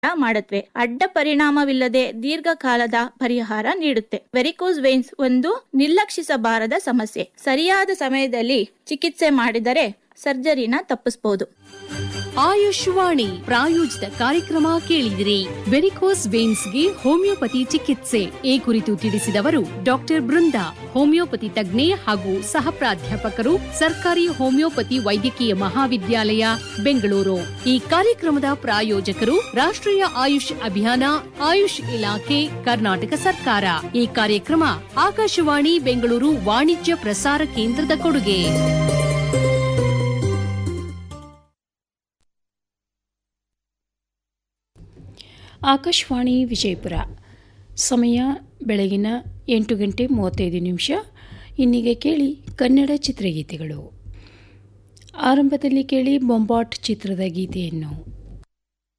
ಮಾಡತ್ವೆ ಅಡ್ಡ ಪರಿಣಾಮವಿಲ್ಲದೆ ದೀರ್ಘಕಾಲದ ಪರಿಹಾರ ನೀಡುತ್ತೆ ವೆರಿಕೋಸ್ ವೇನ್ಸ್ ಒಂದು ನಿರ್ಲಕ್ಷಿಸಬಾರದ ಸಮಸ್ಯೆ ಸರಿಯಾದ ಸಮಯದಲ್ಲಿ ಚಿಕಿತ್ಸೆ ಮಾಡಿದರೆ ಸರ್ಜರಿನ ತಪ್ಪಿಸಬಹುದು ಆಯುಷ್ವಾಣಿ ಪ್ರಾಯೋಜಿತ ಕಾರ್ಯಕ್ರಮ ಕೇಳಿದಿರಿ ವೆರಿಕೋಸ್ ವೇನ್ಸ್ಗೆ ಹೋಮಿಯೋಪತಿ ಚಿಕಿತ್ಸೆ ಈ ಕುರಿತು ತಿಳಿಸಿದವರು ಡಾಕ್ಟರ್ ಬೃಂದಾ ಹೋಮಿಯೋಪತಿ ತಜ್ಞೆ ಹಾಗೂ ಸಹ ಪ್ರಾಧ್ಯಾಪಕರು ಸರ್ಕಾರಿ ಹೋಮಿಯೋಪತಿ ವೈದ್ಯಕೀಯ ಮಹಾವಿದ್ಯಾಲಯ ಬೆಂಗಳೂರು ಈ ಕಾರ್ಯಕ್ರಮದ ಪ್ರಾಯೋಜಕರು ರಾಷ್ಟ್ರೀಯ ಆಯುಷ್ ಅಭಿಯಾನ ಆಯುಷ್ ಇಲಾಖೆ ಕರ್ನಾಟಕ ಸರ್ಕಾರ ಈ ಕಾರ್ಯಕ್ರಮ ಆಕಾಶವಾಣಿ ಬೆಂಗಳೂರು ವಾಣಿಜ್ಯ ಪ್ರಸಾರ ಕೇಂದ್ರದ ಕೊಡುಗೆ ಆಕಾಶವಾಣಿ ವಿಜಯಪುರ ಸಮಯ ಬೆಳಗಿನ ಎಂಟು ಗಂಟೆ ಮೂವತ್ತೈದು ನಿಮಿಷ ಇನ್ನೀಗ ಕೇಳಿ ಕನ್ನಡ ಚಿತ್ರಗೀತೆಗಳು ಆರಂಭದಲ್ಲಿ ಕೇಳಿ ಬೊಂಬಾಟ್ ಚಿತ್ರದ ಗೀತೆಯನ್ನು